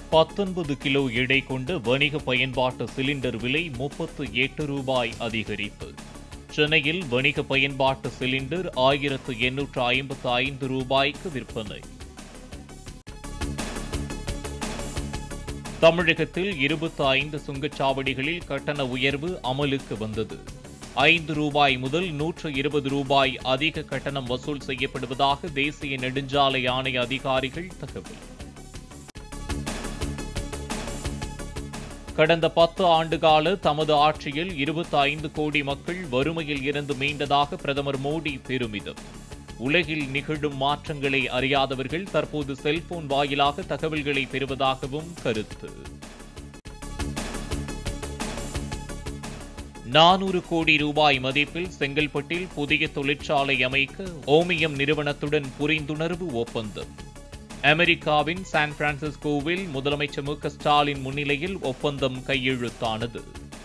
பத்தொன்பது கிலோ எடை கொண்ட வணிக பயன்பாட்டு சிலிண்டர் விலை முப்பத்து எட்டு ரூபாய் அதிகரிப்பு சென்னையில் வணிக பயன்பாட்டு சிலிண்டர் ஆயிரத்து எண்ணூற்று ஐம்பத்து ஐந்து ரூபாய்க்கு விற்பனை தமிழகத்தில் இருபத்தி ஐந்து சுங்கச்சாவடிகளில் கட்டண உயர்வு அமலுக்கு வந்தது ஐந்து ரூபாய் முதல் நூற்று இருபது ரூபாய் அதிக கட்டணம் வசூல் செய்யப்படுவதாக தேசிய நெடுஞ்சாலை ஆணைய அதிகாரிகள் தகவல் கடந்த பத்து ஆண்டுகால தமது ஆட்சியில் இருபத்தி ஐந்து கோடி மக்கள் வறுமையில் இருந்து மீண்டதாக பிரதமர் மோடி பெருமிதம் உலகில் நிகழும் மாற்றங்களை அறியாதவர்கள் தற்போது செல்போன் வாயிலாக தகவல்களை பெறுவதாகவும் கருத்து நானூறு கோடி ரூபாய் மதிப்பில் செங்கல்பட்டில் புதிய தொழிற்சாலை அமைக்க ஓமியம் நிறுவனத்துடன் புரிந்துணர்வு ஒப்பந்தம் அமெரிக்காவின் சான் பிரான்சிஸ்கோவில் முதலமைச்சர் மு க ஸ்டாலின் முன்னிலையில் ஒப்பந்தம் கையெழுத்தானது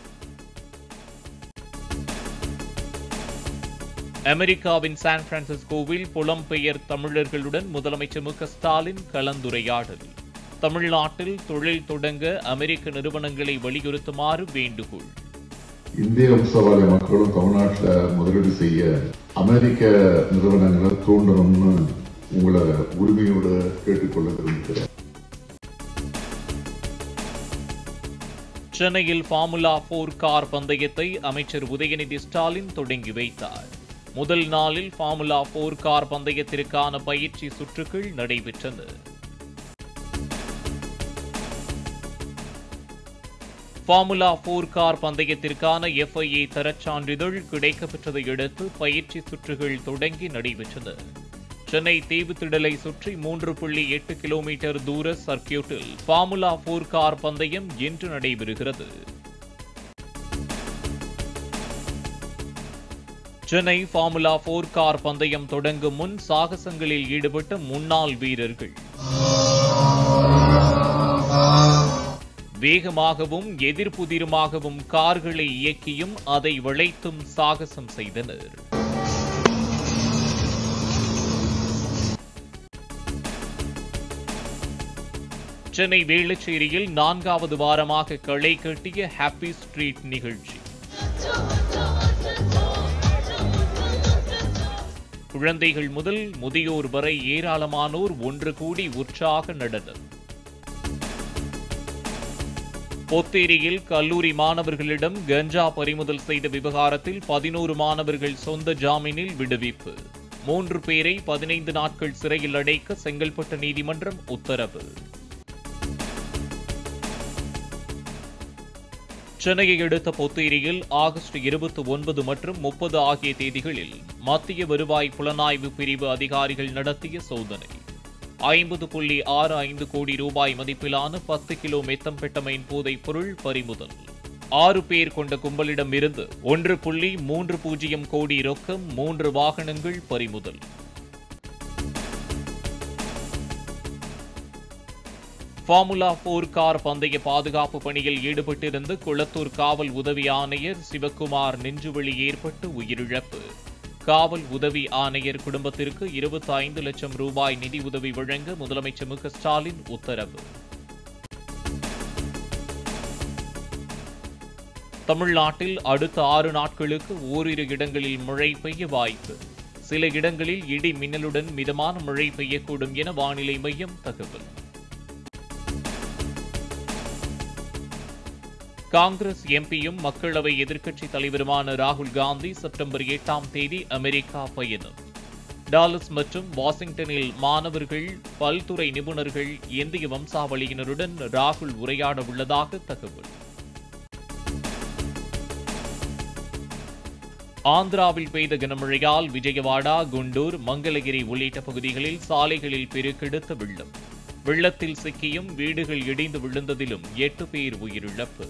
அமெரிக்காவின் சான் பிரான்சிஸ்கோவில் புலம்பெயர் தமிழர்களுடன் முதலமைச்சர் மு க ஸ்டாலின் கலந்துரையாடல் தமிழ்நாட்டில் தொழில் தொடங்க அமெரிக்க நிறுவனங்களை வலியுறுத்துமாறு வேண்டுகோள் இந்திய வம்சாவளி மக்களும் தமிழ்நாட்டில் முதலீடு செய்ய அமெரிக்க நிறுவனங்களை தூண்டணும்னு உங்களை உரிமையோடு கேட்டுக்கொள்ள விரும்புகிறேன் சென்னையில் ஃபார்முலா போர் கார் பந்தயத்தை அமைச்சர் உதயநிதி ஸ்டாலின் தொடங்கி வைத்தார் முதல் நாளில் ஃபார்முலா போர் கார் பந்தயத்திற்கான பயிற்சி சுற்றுகள் நடைபெற்றன ஃபார்முலா போர் கார் பந்தயத்திற்கான எஃப்ஐஏ தரச் சான்றிதழ் கிடைக்கப்பெற்றதை அடுத்து பயிற்சி சுற்றுகள் தொடங்கி நடைபெற்றன சென்னை தீவுத்திடலை சுற்றி மூன்று புள்ளி எட்டு கிலோமீட்டர் தூர சர்க்கியூட்டில் ஃபார்முலா போர் கார் பந்தயம் இன்று நடைபெறுகிறது சென்னை ஃபார்முலா போர் கார் பந்தயம் தொடங்கும் முன் சாகசங்களில் ஈடுபட்ட முன்னாள் வீரர்கள் வேகமாகவும் எதிர்ப்புதிருமாகவும் கார்களை இயக்கியும் அதை வளைத்தும் சாகசம் செய்தனர் சென்னை வேளச்சேரியில் நான்காவது வாரமாக களை கட்டிய ஹாப்பி ஸ்ட்ரீட் நிகழ்ச்சி குழந்தைகள் முதல் முதியோர் வரை ஏராளமானோர் ஒன்று கூடி உற்சாக நடனம் பொத்தேரியில் கல்லூரி மாணவர்களிடம் கஞ்சா பறிமுதல் செய்த விவகாரத்தில் பதினோரு மாணவர்கள் சொந்த ஜாமீனில் விடுவிப்பு மூன்று பேரை பதினைந்து நாட்கள் சிறையில் அடைக்க செங்கல்பட்டு நீதிமன்றம் உத்தரவு சென்னையை அடுத்த பொத்தேரியில் ஆகஸ்ட் இருபத்தி ஒன்பது மற்றும் முப்பது ஆகிய தேதிகளில் மத்திய வருவாய் புலனாய்வு பிரிவு அதிகாரிகள் நடத்திய சோதனை ஐம்பது புள்ளி ஆறு ஐந்து கோடி ரூபாய் மதிப்பிலான பத்து கிலோ மெத்தம்பெட்டமைன் போதைப் பொருள் பறிமுதல் ஆறு பேர் கொண்ட கும்பலிடம் இருந்து ஒன்று புள்ளி மூன்று பூஜ்ஜியம் கோடி ரொக்கம் மூன்று வாகனங்கள் பறிமுதல் ஃபார்முலா போர் கார் பந்தய பாதுகாப்பு பணியில் ஈடுபட்டிருந்த குளத்தூர் காவல் உதவி ஆணையர் சிவக்குமார் நெஞ்சுவலி ஏற்பட்டு உயிரிழப்பு காவல் உதவி ஆணையர் குடும்பத்திற்கு இருபத்தி ஐந்து லட்சம் ரூபாய் நிதி உதவி வழங்க முதலமைச்சர் மு க ஸ்டாலின் உத்தரவு தமிழ்நாட்டில் அடுத்த ஆறு நாட்களுக்கு ஓரிரு இடங்களில் மழை பெய்ய வாய்ப்பு சில இடங்களில் இடி மின்னலுடன் மிதமான மழை பெய்யக்கூடும் என வானிலை மையம் தகவல் காங்கிரஸ் எம்பியும் மக்களவை எதிர்க்கட்சி தலைவருமான ராகுல் காந்தி செப்டம்பர் எட்டாம் தேதி அமெரிக்கா பயணம் டாலஸ் மற்றும் வாஷிங்டனில் மாணவர்கள் பல்துறை நிபுணர்கள் இந்திய வம்சாவளியினருடன் ராகுல் உரையாட உள்ளதாக தகவல் ஆந்திராவில் பெய்த கனமழையால் விஜயவாடா குண்டூர் மங்களகிரி உள்ளிட்ட பகுதிகளில் சாலைகளில் பெருக்கெடுத்த வெள்ளம் வெள்ளத்தில் சிக்கியும் வீடுகள் இடிந்து விழுந்ததிலும் எட்டு பேர் உயிரிழப்பு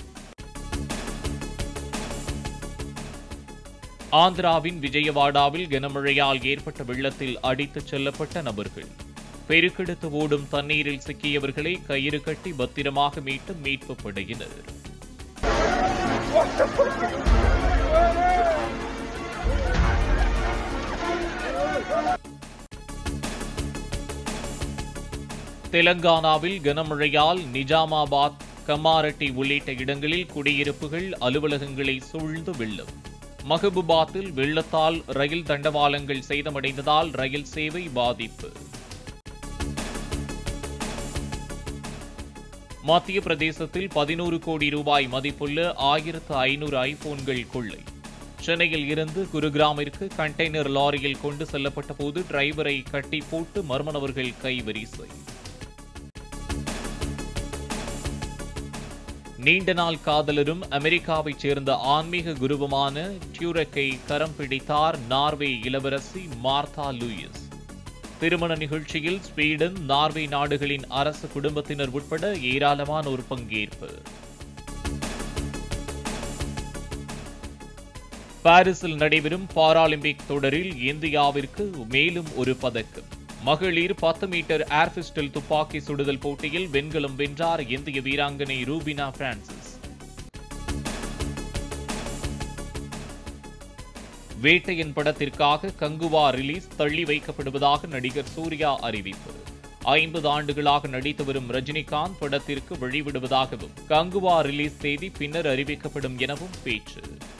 ஆந்திராவின் விஜயவாடாவில் கனமழையால் ஏற்பட்ட வெள்ளத்தில் அடித்துச் செல்லப்பட்ட நபர்கள் பெருக்கெடுத்து ஓடும் தண்ணீரில் சிக்கியவர்களை கயிறு கட்டி பத்திரமாக மீட்டு மீட்பு படையினர் தெலங்கானாவில் கனமழையால் நிஜாமாபாத் கமாரட்டி உள்ளிட்ட இடங்களில் குடியிருப்புகள் அலுவலகங்களை சூழ்ந்து வெள்ளம் மஹபூபாத்தில் வெள்ளத்தால் ரயில் தண்டவாளங்கள் சேதமடைந்ததால் ரயில் சேவை பாதிப்பு மத்திய பிரதேசத்தில் பதினோரு கோடி ரூபாய் மதிப்புள்ள ஆயிரத்து ஐநூறு ஐபோன்கள் கொள்ளை சென்னையில் இருந்து குருகிராமிற்கு கண்டெய்னர் லாரியில் கொண்டு செல்லப்பட்ட போது டிரைவரை கட்டி போட்டு மர்ம நபர்கள் கைவரிசை நீண்ட நாள் காதலரும் அமெரிக்காவைச் சேர்ந்த ஆன்மீக குருவுமான டியூரக்கை கரம் பிடித்தார் நார்வே இளவரசி மார்த்தா லூயிஸ் திருமண நிகழ்ச்சியில் ஸ்வீடன் நார்வே நாடுகளின் அரசு குடும்பத்தினர் உட்பட ஏராளமானோர் பங்கேற்பு பாரிஸில் நடைபெறும் பாராலிம்பிக் தொடரில் இந்தியாவிற்கு மேலும் ஒரு பதக்கம் மகளிர் பத்து மீட்டர் ஏர் பிஸ்டல் துப்பாக்கி சுடுதல் போட்டியில் வெண்கலம் வென்றார் இந்திய வீராங்கனை ரூபினா பிரான்சிஸ் வேட்டையன் படத்திற்காக கங்குவா ரிலீஸ் தள்ளி வைக்கப்படுவதாக நடிகர் சூர்யா அறிவிப்பு ஐம்பது ஆண்டுகளாக நடித்து வரும் ரஜினிகாந்த் படத்திற்கு வழிவிடுவதாகவும் கங்குவா ரிலீஸ் தேதி பின்னர் அறிவிக்கப்படும் எனவும் பேச்சு